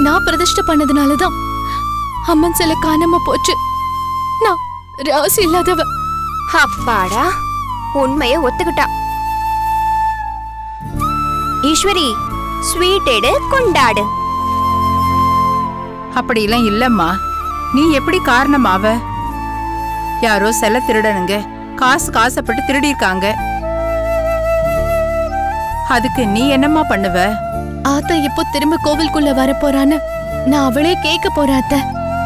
நான் பிரதிஷ்டை பண்ணதுனாலதான் அம்மன் சிலை காணாம போச்சு நான் ராசி இல்லாதவ அப்பாடா உண்மைய ஒத்துக்கிட்டா ஈஸ்வரி ஸ்வீட் எடு கொண்டாடு அப்படியெல்லாம் இல்லம்மா நீ எப்படி காரணமாவ யாரோ செல திருடனுங்க காசு காசப்பட்டு திருடியிருக்காங்க அதுக்கு நீ என்னம்மா பண்ணுவ ஆத்தா இப்போ திரும்ப கோவிலுக்குள்ள வர போறான்னு நான் அவளே கேட்க போறேன் அத்தை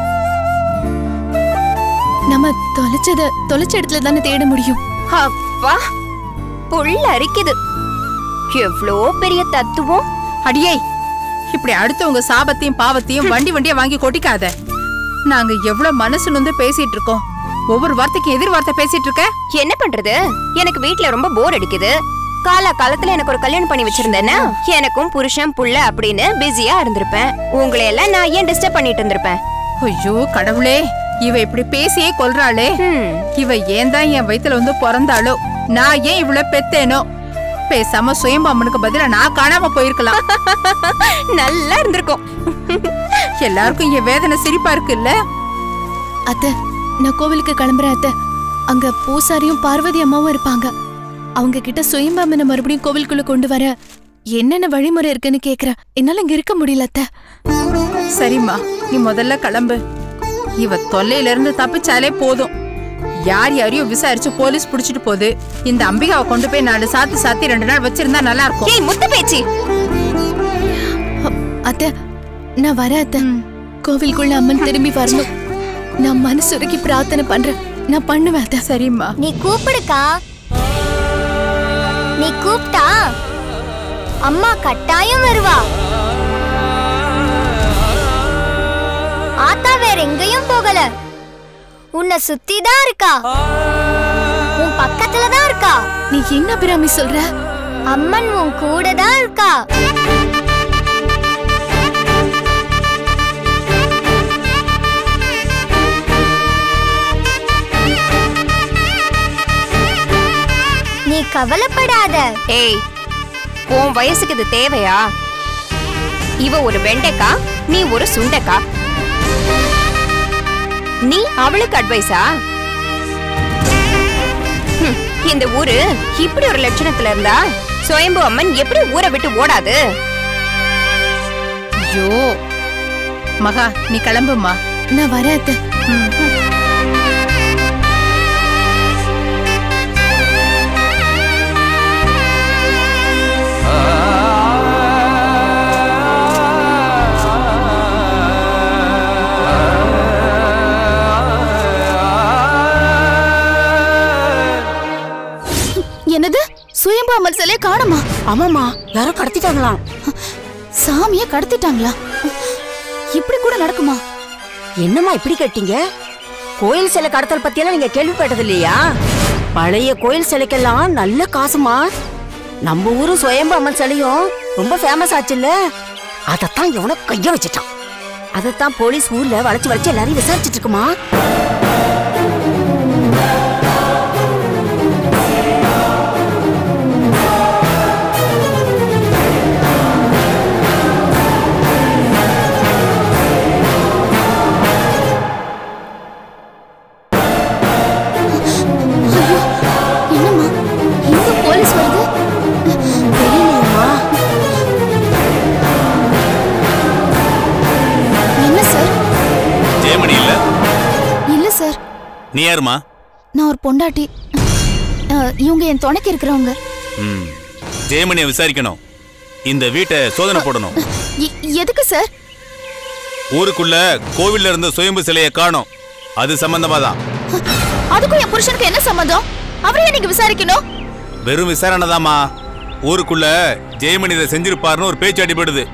நம்ம தொலைச்சத தொலைச்ச இடத்துல தானே தேட முடியும் அப்பா புள்ள அரிக்குது எவ்வளோ பெரிய தத்துவம் அடியே இப்படி அடுத்தவங்க சாபத்தையும் பாவத்தையும் வண்டி வண்டியா வாங்கி கொட்டிக்காத நாங்க எவ்வளவு மனசு நொந்து பேசிட்டு இருக்கோம் ஒவ்வொரு வார்த்தைக்கும் எதிர் வார்த்தை பேசிட்டு இருக்க என்ன பண்றது எனக்கு வீட்ல ரொம்ப போர் அடிக்குது காலா காலத்துல எனக்கு ஒரு கல்யாணம் பண்ணி வச்சிருந்தேன்னா எனக்கும் புருஷன் புள்ள அப்படின்னு பிஸியா இருந்திருப்பேன் உங்களை எல்லாம் நான் ஏன் டிஸ்டர்ப் பண்ணிட்டு இருந்திருப்பேன் ஐயோ கடவுளே இவ இப்படி பேசியே கொல்றாளே ஹம், இவ ஏன் தான் என் வயித்துல வந்து பிறந்தாளோ நான் ஏன் இவ்வளவு பெத்தேனோ பேசாம சுயம்பாமனுக்கு பதிலா நான் காணாம போயிருக்கலாம் நல்லா இருந்திருக்கும் எல்லாருக்கும் என் வேதனை சிரிப்பா இருக்குல்ல அத்தை நான் கோவிலுக்கு கிளம்புறேன் அத்தை அங்க பூசாரியும் பார்வதி அம்மாவும் இருப்பாங்க அவங்க கிட்ட சுயம்பாமனை மறுபடியும் கோவிலுக்குள்ள கொண்டு வர என்னென்ன வழிமுறை இருக்குன்னு கேக்குறேன் என்னால இங்க இருக்க முடியல அத்தை சரிம்மா நீ முதல்ல கிளம்பு இவ தொல்லையில இருந்து தப்பிச்சாலே போதும் யார் யாரையும் விசாரிச்சு போலீஸ் புடிச்சிட்டு போகுது இந்த அம்பிகாவை கொண்டு போய் நாலு சாத்தி சாத்தி ரெண்டு நாள் வச்சிருந்தா நல்லா இருக்கும் ஏய் முத்து பேச்சு அ- அத்தை நான் வரேன் அத்தை கோவிலுக்குள்ள அம்மன் திரும்பி வரணும் நான் மனசுருக்கி பிரார்த்தனை பண்றேன் நான் பண்ணுவேன் அத்தை சரிம்மா நீ கூப்பிடுக்கா நீ கூப்பிட்டா அம்மா கட்டாயம் வருவா ஆத்தா வேற எங்கேயும் போகல உன்னை சுத்தி தான் இருக்கா உன் பக்கத்துல தான் இருக்கா நீ என்ன பிராமி சொல்ற அம்மன் உன் கூட தான் இருக்கா நீ கவலைப்படாத ஏய் உன் வயசுக்கு இது தேவையா இவ ஒரு வெண்டைக்கா நீ ஒரு சுண்டைக்கா நீ அவளுக்கு அட்வைஸா ஹம், இந்த ஊரு இப்படி ஒரு லட்சணத்துல இருந்தா சுயம்பு அம்மன் எப்படி ஊரை விட்டு ஓடாது ஐயோ மகா நீ கிளம்புமா நான் வரேன் அத்தை என்னது சுயம்பு அம்மன் சிலையை காணுமா ஆமாமா யாரோ கடத்திட்டாங்களாம் சாமியை கடத்திட்டாங்களா இப்படி கூட நடக்குமா என்னம்மா இப்படி கேட்டீங்க கோயில் சிலை கடத்தல் பத்தியெல்லாம் நீங்க கேள்விப்பட்டது இல்லையா பழைய கோயில் சிலைக்கெல்லாம் நல்ல காசுமா நம்ம ஊரும் சுயம்பு அம்மன் சிலையும் ரொம்ப ஃபேமஸ் ஆச்சுல்ல அதத்தான் எவனோ கைய வச்சுட்டான் அதைத்தான் போலீஸ் ஊர்ல வளைச்சு வளைச்சு எல்லாரையும் விசாரிச்சுட்டு இருக்குமா என்னம்மா எங்க போலீஸ் வருது தெரியலையம்மா என்ன சார் ஜெயமணி இல்ல இல்ல சார் நீ யாருமா நான் ஒரு பொண்டாட்டி அஹ், இவங்க என் துணைக்கு இருக்கிறவங்க ம் ஜெயமணியை விசாரிக்கணும் இந்த வீட்டை சோதனை போடணும் எ- எதுக்கு சார் ஊருக்குள்ள கோவில்ல இருந்த சுயம்பு சிலையை காணோம் அது சம்பந்தமா தான் அதுக்கும் என் புருஷனுக்கு என்ன சம்மந்தம் அவரையே நீங்க விசாரிக்கணும் வெறும் விசாரணை தாம்மா ஊருக்குள்ள ஜெயமணி இதை செஞ்சிருப்பாருன்னு ஒரு பேச்சு அடிபடுது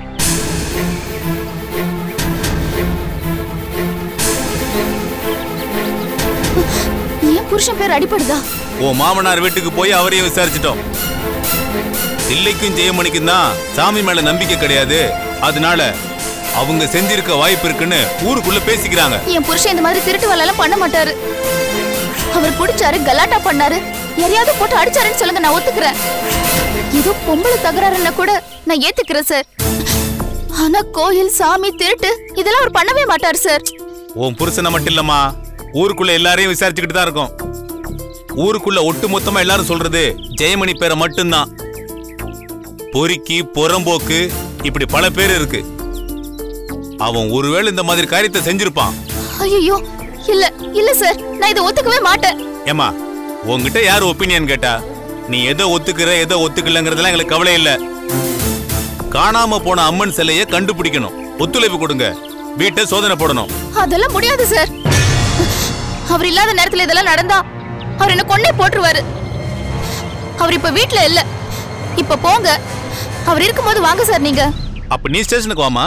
என் புருஷன் பேர் அடிப்படுதா உன் மாமனார் வீட்டுக்கு போய் அவரையும் விசாரிச்சிட்டோம் தில்லைக்கும் ஜெயமணிக்கும் தான் சாமி மேல நம்பிக்கை கிடையாது அதனால அவங்க செஞ்சிருக்க வாய்ப்பு இருக்குன்னு ஊருக்குள்ள பேசிக்கிறாங்க என் புருஷன் இந்த மாதிரி திருட்டு வேலையெல்லாம் பண்ண மாட்டாரு அவர் குடிச்சாரு கலாட்டா பண்ணாரு யாரையாவது போட்டு அடிச்சாருன்னு சொல்லுங்க நான் ஒத்துக்கிறேன் ஏதோ பொம்பளை தகராறுன்னா கூட நான் ஏத்துக்கிறேன் சார் ஆனா கோயில் சாமி திருட்டு இதெல்லாம் அவர் பண்ணவே மாட்டார் சார் உன் புருஷனை மட்டும் இல்லம்மா ஊருக்குள்ள எல்லாரையும் விசாரிச்சுக்கிட்டு தான் இருக்கோம் ஊருக்குள்ள ஒட்டு மொத்தமா எல்லாரும் சொல்றது ஜெயமணி பேரை மட்டும்தான் பொறுக்கி புறம்போக்கு இப்படி பல பேர் இருக்கு அவன் ஒருவேளை இந்த மாதிரி காரியத்தை செஞ்சிருப்பான் ஐயோ இல்ல இல்ல சார் நான் இதை ஒத்துக்கவே மாட்டேன் ஏமா உன்கிட்ட யார் ஒப்பீனியன் கேட்டா நீ எதை ஒத்துக்கிற எதை ஒத்துக்கலங்கிறதுலாம் எங்களுக்கு கவலை இல்ல காணாம போன அம்மன் சிலையை கண்டுபிடிக்கணும் ஒத்துழைப்பு கொடுங்க வீட்டை சோதனை போடணும் அதெல்லாம் முடியாது சார் அவர் இல்லாத நேரத்துல இதெல்லாம் நடந்தா அவர் என்ன கொன்னே போட்டுருவாரு அவர் இப்ப வீட்ல இல்ல இப்ப போங்க அவர் இருக்கும்போது வாங்க சார் நீங்க அப்ப நீ ஸ்டேஷனுக்கு வாமா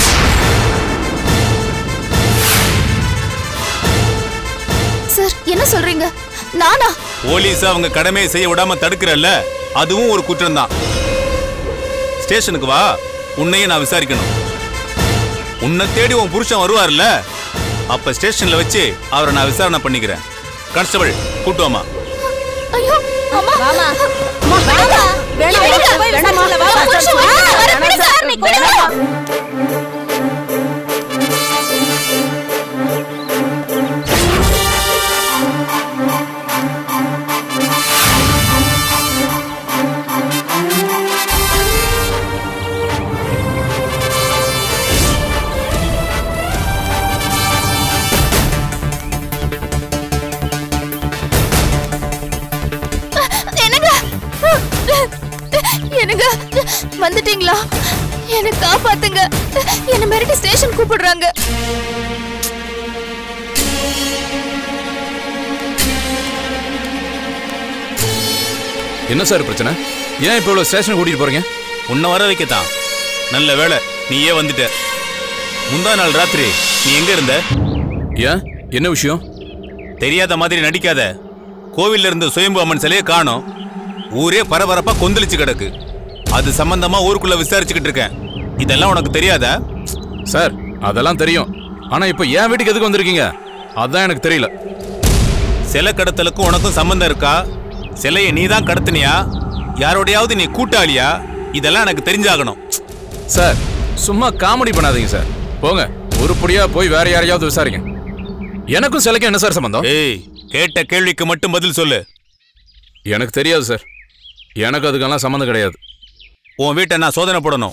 சார் என்ன சொல்றீங்க நானா போலீஸ் அவங்க கடமையை செய்ய விடாம தடுக்கிறல்ல அதுவும் ஒரு குற்றம் தான் ஸ்டேஷனுக்கு வா உன்னையும் நான் விசாரிக்கணும் உன்னை தேடி உன் புருஷன் வருவார்ல அப்ப ஸ்டேஷன்ல வச்சு அவரை நான் விசாரணை பண்ணிக்கிறேன் கான்ஸ்டபிள் கூட்டு வாமா ஐயோ அம்மா மாமா வேணாம், வேணாம், வேணாம்மா. வேணாம் சார், வேணாம். என்னங்க என்னங்க வந்துட்டீங்களா என்ன காப்பாத்துங்க என்ன மிரட்டி ஸ்டேஷன் கூப்பிடுறாங்க என்ன சார் பிரச்சனை ஏன் இப்போ இவ்வளோ ஸ்டேஷன் கூட்டிட்டு போறீங்க உன்னை வர வைக்கத்தான் நல்ல வேலை நீயே வந்துட்ட முந்தா நாள் ராத்திரி நீ எங்க இருந்த ஏன் என்ன விஷயம் தெரியாத மாதிரி நடிக்காத கோவில்ல இருந்த சுயம்பு அம்மன் சிலையை காணோம் ஊரே பரபரப்பா கொந்தளிச்சு கிடக்கு அது சம்பந்தமா ஊருக்குள்ள விசாரிச்சுக்கிட்டு இருக்கேன் இதெல்லாம் உனக்கு தெரியாதா சார் அதெல்லாம் தெரியும் ஆனா இப்போ என் வீட்டுக்கு எதுக்கு வந்திருக்கீங்க அதான் எனக்கு தெரியல சிலை கடத்தலுக்கும் உனக்கும் சம்பந்தம் இருக்கா சிலையை நீ தான் கடத்தினியா யாரோடையாவது நீ கூட்டாளியா இதெல்லாம் எனக்கு தெரிஞ்சாகணும் சார் சும்மா காமெடி பண்ணாதீங்க சார் போங்க உருப்படியா போய் வேற யாரையாவது விசாரிங்க எனக்கும் சிலைக்கும் என்ன சார் சம்பந்தம் ஏய் கேட்ட கேள்விக்கு மட்டும் பதில் சொல்லு எனக்கு தெரியாது சார் எனக்கு அதுக்கெல்லாம் சம்மந்தம் கிடையாது உன் வீட்டை நான் சோதனை போடணும்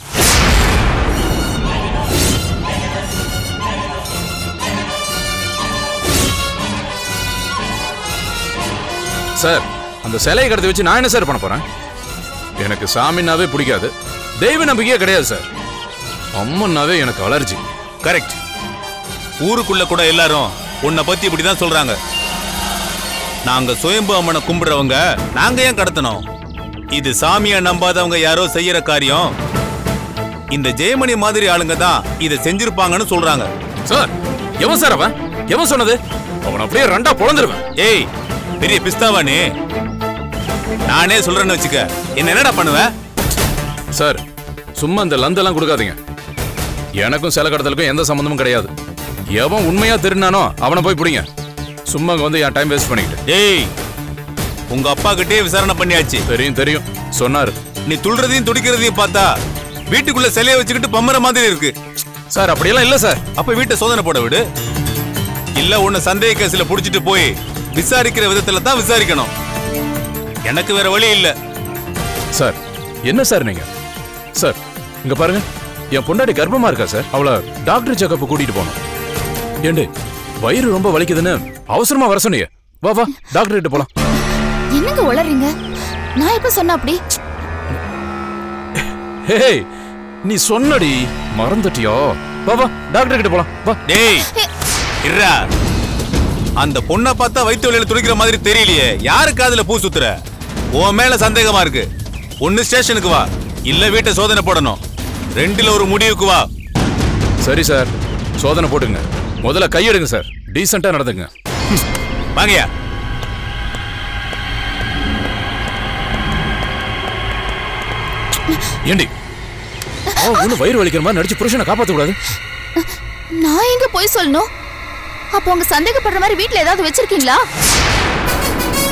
சார் அந்த சிலையை கடத்தி வச்சு நான் என்ன சார் பண்ண போறேன் எனக்கு சாமின்னாவே பிடிக்காது தெய்வ நம்பிக்கையே கிடையாது சார் அம்மன்னாவே எனக்கு அலர்ஜி கரெக்ட் ஊருக்குள்ள கூட எல்லாரும் உன்னை பத்தி இப்படிதான் சொல்றாங்க நாங்க சுயம்பு அம்மனை கும்பிடுறவங்க நாங்க ஏன் கடத்தணும் இது சாமியை நம்பாதவங்க யாரோ செய்யற காரியம் இந்த ஜெயமணி மாதிரி ஆளுங்க தான் இதை செஞ்சிருப்பாங்கன்னு சொல்றாங்க சார் எவன் சார் அவன் எவன் சொன்னது அவன் அப்படியே ரெண்டா பொழந்துருவேன் ஏய் பெரிய பிஸ்தாவா நீ நானே சொல்றேன்னு வச்சுக்க என்ன என்னடா பண்ணுவ சார் சும்மா இந்த லந்தெல்லாம் கொடுக்காதீங்க எனக்கும் சில கடத்தலுக்கும் எந்த சம்மந்தமும் கிடையாது எவன் உண்மையா திருநானோ அவனை போய் பிடிங்க சும்மா இங்க வந்து என் டைம் வேஸ்ட் பண்ணிக்கிட்டு ஏய் உங்க அப்பா கிட்டே விசாரணை பண்ணியாச்சு தெரியும் தெரியும் சொன்னாரு நீ துள்றதையும் துடிக்கிறதையும் பார்த்தா வீட்டுக்குள்ள சிலையை வச்சுக்கிட்டு பம்பர மாதிரி இருக்கு சார் அப்படியெல்லாம் இல்ல சார் அப்ப வீட்டை சோதனை போட விடு இல்ல உன்னை சந்தேக கேஸ்ல புடிச்சிட்டு போய் விசாரிக்கிற விதத்துல தான் விசாரிக்கணும் எனக்கு வேற வழி இல்ல சார் என்ன சார் நீங்க சார் இங்க பாருங்க என் பொண்டாட்டி கர்ப்பமா இருக்கா சார் அவளை டாக்டர் செக்கப் கூட்டிட்டு போகணும் ஏண்டு வயிறு ரொம்ப வலிக்குதுன்னு அவசரமா வர சொன்னீங்க வா வா டாக்டர் கிட்ட போலாம் என்னங்க உளறீங்க நான் எப்ப சொன்ன அப்படி ஹேய் நீ சொன்னடி மறந்துட்டியோ வா வா டாக்டர் கிட்ட போலாம் வா டேய் இருடா அந்த பொண்ணை பார்த்தா வயிற்று வலியில துடிக்கிற மாதிரி தெரியலையே யாருக்கு அதுல பூ சுத்துற உன் மேல சந்தேகமா இருக்கு ஒன்னு ஸ்டேஷனுக்கு வா இல்ல வீட்டை சோதனை போடணும் ரெண்டுல ஒரு முடிவுக்கு வா சரி சார் சோதனை போட்டுங்க முதல்ல கையெடுங்க சார் டீசெண்டா நடந்துங்க வாங்கயா ஏண்டி அவ ஒண்ணு வயிறு வலிக்கிற மாதிரி நடிச்சு புருஷனை காப்பாத்த கூடாது நான் எங்க போய் சொல்லணும் அப்போ உங்க சந்தேகப்படுற மாதிரி வீட்ல ஏதாவது வச்சிருக்கீங்களா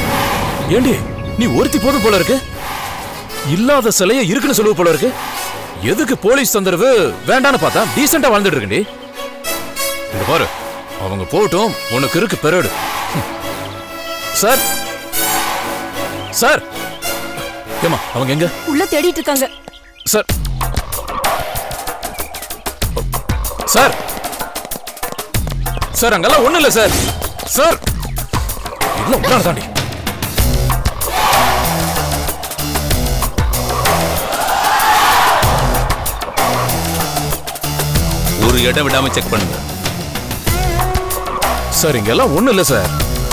ஏண்டி நீ ஒருத்தி போதும் போல இருக்கு இல்லாத சிலைய இருக்குன்னு சொல்லுவ போல இருக்கு எதுக்கு போலீஸ் தொந்தரவு வேண்டான்னு பார்த்தா டீசெண்டா வாழ்ந்துட்டு இருக்கண்டி இங்க பாரு அவங்க போகட்டும் உனக்கு இருக்கு பெரோடு சார் சார் ஏமா அவங்க எங்க உள்ள தேடிட்டு இருக்காங்க சார் சார் சார் அங்கெல்லாம் ஒண்ணும் இல்ல சார் சார் இல்ல உங்களால தாண்டி ஒரு இடம் விடாம செக் பண்ணுங்க சார் இங்கெல்லாம் ஒண்ணும் இல்ல சார்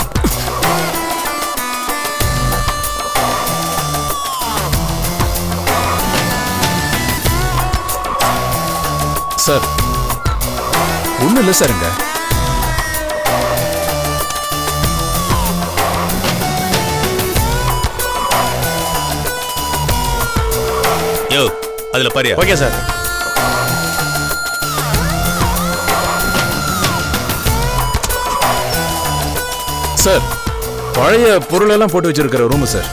சார் ஒண்ணும் இல்ல சார் இங்க யோ அதுல பாரியா ஓகே சார் சார் பழைய பொருள் எல்லாம் போட்டு வச்சிருக்கிற ரூம் சார்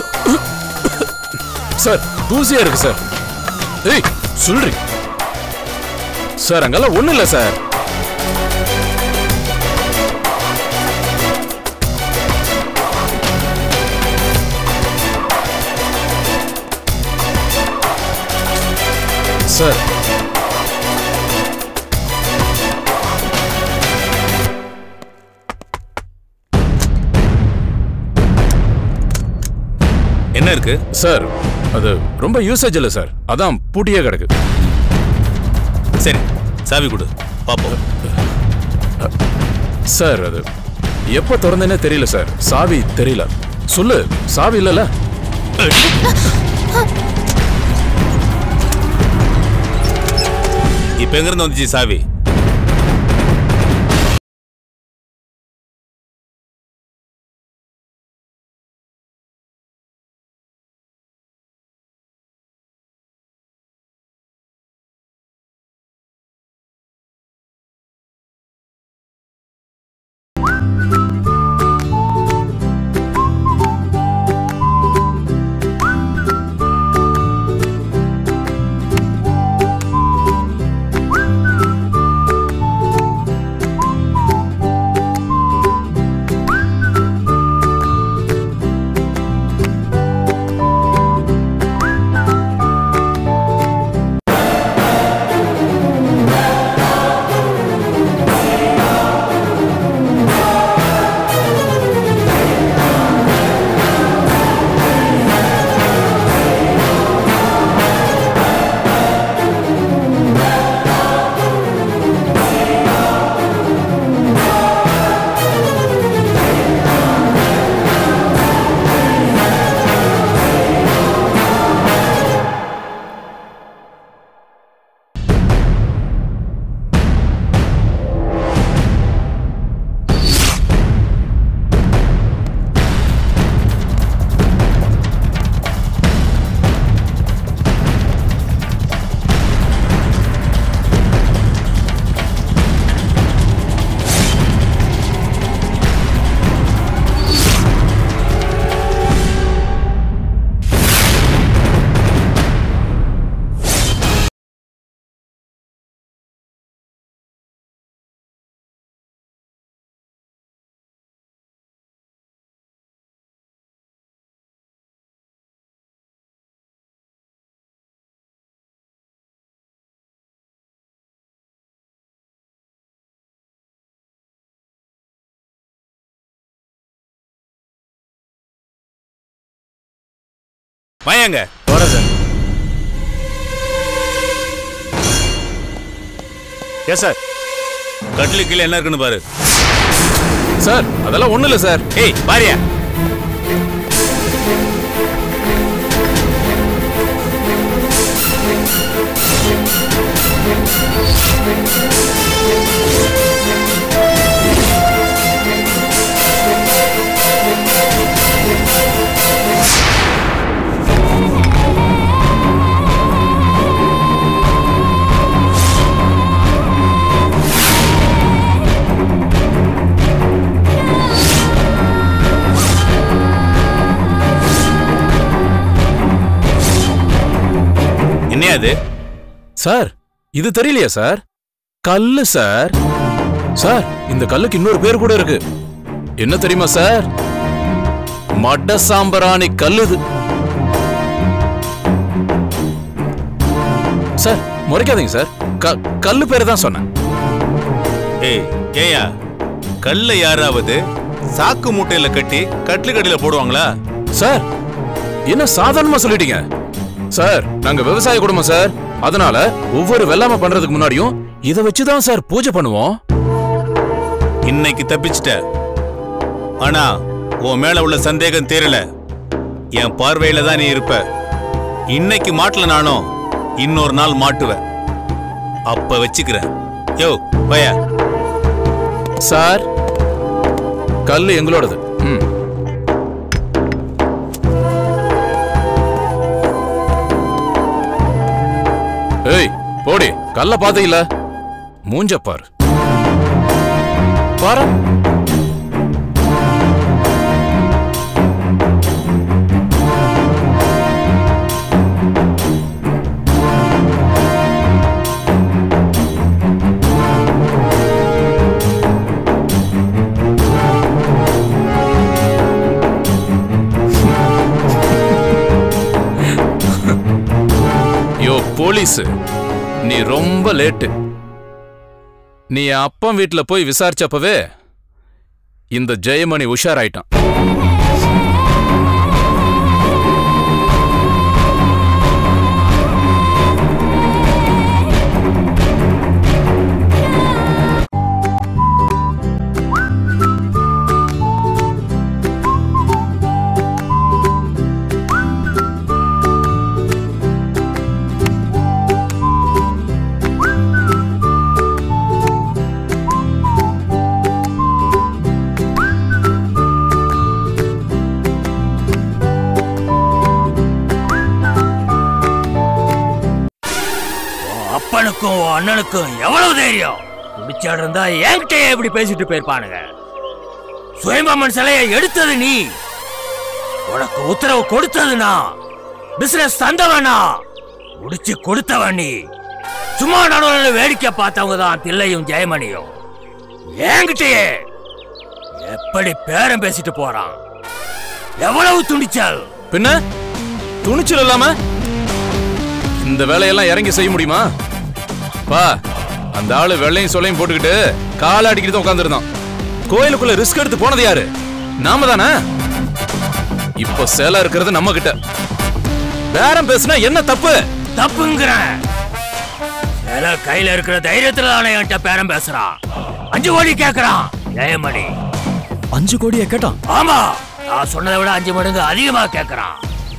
சார் தூசியா இருக்கு சார் ஏய் சொல்றி சார் அங்கெல்லாம் ஒண்ணும் இல்ல சார் சார் என்ன இருக்கு சார் அது ரொம்ப யூசேஜ் இல்ல சார் அதான் பூட்டியே கிடக்கு சரி சாவி கொடு பாப்போம் சார் அது எப்ப திறந்தேனே தெரியல சார் சாவி தெரியல சொல்லு சாவி இல்லல இப்ப எங்க இருந்து வந்துச்சு சாவி வாயாங்க வர சார் எஸ் சார் கட்டிலு கீழே என்ன இருக்குன்னு பாரு சார் அதெல்லாம் ஒண்ணும் இல்ல சார் ஏய் பாரியா என்னையா அது சார் இது தெரியலையா சார் கல்லு சார் சார் இந்த கல்லுக்கு இன்னொரு பேர் கூட இருக்கு என்ன தெரியுமா சார் மட சாம்பராணி கல்லு இது சார் முறைக்காதீங்க சார் க- கல்லு பேரை தான் சொன்னேன் ஏய் ஏயா கல்ல யாராவது சாக்கு மூட்டையில கட்டி கட்லு கடையில போடுவாங்களா சார் என்ன சாதாரணமா சொல்லிட்டீங்க சார் நாங்க விவசாய குடும்பம் சார் அதனால ஒவ்வொரு வெள்ளாம பண்றதுக்கு முன்னாடியும் இத வச்சுதான் சார் பூஜை பண்ணுவோம் இன்னைக்கு தப்பிச்சிட்ட ஆனா உன் மேல உள்ள சந்தேகம் தீரல என் பார்வையில தான் நீ இருப்ப இன்னைக்கு மாட்டல நானும் இன்னொரு நாள் மாட்டுவேன் அப்ப வச்சுக்கிறேன் யோ பயா சார் கல்லு எங்களோடது ம் ஏய் போடி கல்ல பாத்தீங்கள மூஞ்ச பாரு பாரு யோ போலீஸ் நீ ரொம்ப லேட்டு நீ என் அப்பன் வீட்ல போய் விசாரிச்சப்பவே இந்த ஜெயமணி உஷாராயிட்டான் அப்பனுக்கும் உன் அண்ணனுக்கும் எவ்வளவு தைரியம் குடிச்சாடு இருந்தா என்கிட்டயே எப்படி பேசிட்டு போயிருப்பானுங்க சுயம்பம்மன் சிலையை எடுத்தது நீ உனக்கு உத்தரவு கொடுத்தது நான் பிசினஸ் தந்தவனா முடிச்சு கொடுத்தவன் நீ சும்மா நடுவில் வேடிக்கை பார்த்தவங்க தான் தில்லையும் ஜெயமணியும் என்கிட்டயே எப்படி பேரம் பேசிட்டு போறான் எவ்வளவு துணிச்சல் பின்ன துணிச்சல் இல்லாம இந்த வேலையெல்லாம் இறங்கி செய்ய முடியுமா பா அந்த ஆளு வெள்ளையும் சொல்லையும் போட்டுக்கிட்டு காலை அடிக்கிட்டு உட்காந்துருந்தான் கோயிலுக்குள்ள ரிஸ்க் எடுத்து போனது யாரு நாம தானே இப்ப சேலா இருக்கிறது நம்ம கிட்ட பேரம் பேசுனா என்ன தப்பு தப்புங்கிறேன் சில கையில இருக்கிற தைரியத்துல தானே என்கிட்ட பேரம் பேசுறான் அஞ்சு கோடி கேக்குறான் ஜெயமணி அஞ்சு கோடியை கேட்டான் ஆமா நான் சொன்னதை விட அஞ்சு மடங்கு அதிகமா கேக்குறான்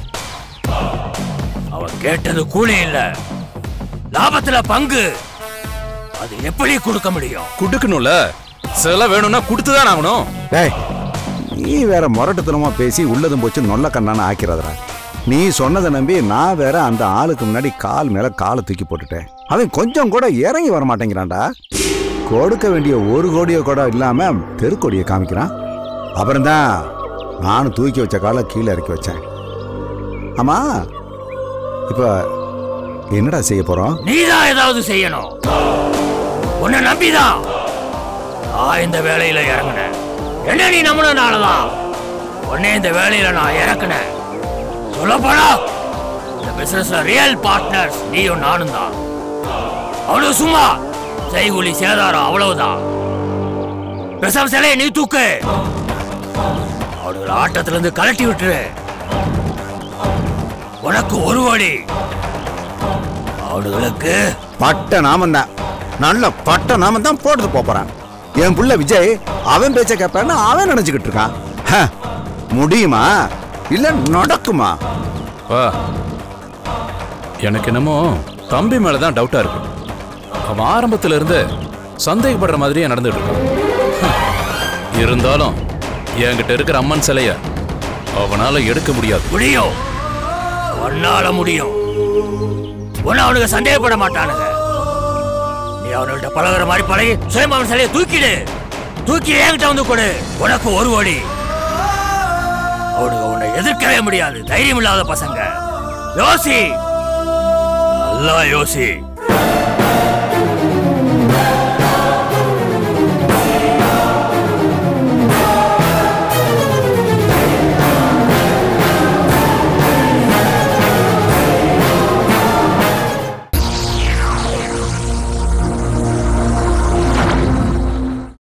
அவன் கேட்டது கூலி இல்ல லாபத்துல பங்கு அது எப்படி கொடுக்க முடியும் குடுக்கணும்ல சில வேணும்னா கொடுத்துதான் ஆகணும் டேய் நீ வேற முரட்டுத்தனமா பேசி உள்ளதும் போச்சு நொல்ல கண்ணான ஆக்கிறதுடா நீ சொன்னதை நம்பி நான் வேற அந்த ஆளுக்கு முன்னாடி கால் மேல காலை தூக்கி போட்டுட்டேன் அவன் கொஞ்சம் கூட இறங்கி வர மாட்டேங்கிறான்டா கொடுக்க வேண்டிய ஒரு கோடியோ கூட இல்லாம தெருக்கொடியை காமிக்கிறான் அப்புறம்தான் நானும் தூக்கி வச்ச காலை கீழே இறக்கி வச்சேன் ஆமா இப்ப என்னடா செய்ய போறோம் நீதான் ஏதாவது செய்யணும் உன்னை நம்பிதான் நான் இந்த வேலையில இறங்கினேன் என்ன நீ நம்பினாலதான் உன்னை இந்த வேலையில நான் இறக்குனேன் சொல்லப்போனா இந்த பிசினஸ்ல ரியல் பார்ட்னர்ஸ் நீயும் நானும் தான் அவ்வளவு சும்மா செய்கூலி சேதாரம் அவ்வளவுதான் பெசம் சிலையை நீ தூக்கு அவனுங்களை ஆட்டத்துல இருந்து கலட்டி விட்டுரு உனக்கு ஒரு கோடி அவனுங்களுக்கு பட்ட நாமம் தான் நல்ல பட்ட நாமம் தான் போட்டு போறான் என் புள்ள விஜய் அவன் பேச்ச கேட்பான்னு அவன் நினைச்சுக்கிட்டு இருக்கான் ஹ, முடியுமா இல்ல நடக்குமா பா எனக்கு என்னமோ தம்பி மேலதான் டவுட்டா இருக்கு அவன் ஆரம்பத்துல இருந்து சந்தேகப்படுற மாதிரியே நடந்துட்டு இருக்கான் ஹம். இருந்தாலும் என்கிட்ட இருக்கிற அம்மன் சிலைய அவனால எடுக்க முடியாது முடியும் உன்னால முடியும் உன்னை அவனுக்கு சந்தேகப்பட மாட்டானுங்க நீ அவனுகிட்ட பழகுற மாதிரி பழகி சுயம்பவன் சிலையை தூக்கிடு தூக்கி என்கிட்ட வந்து கொடு உனக்கு ஒரு கோடி அவனுக்கு உன்னை எதிர்க்கவே முடியாது தைரியம் இல்லாத பசங்க யோசி நல்லா யோசி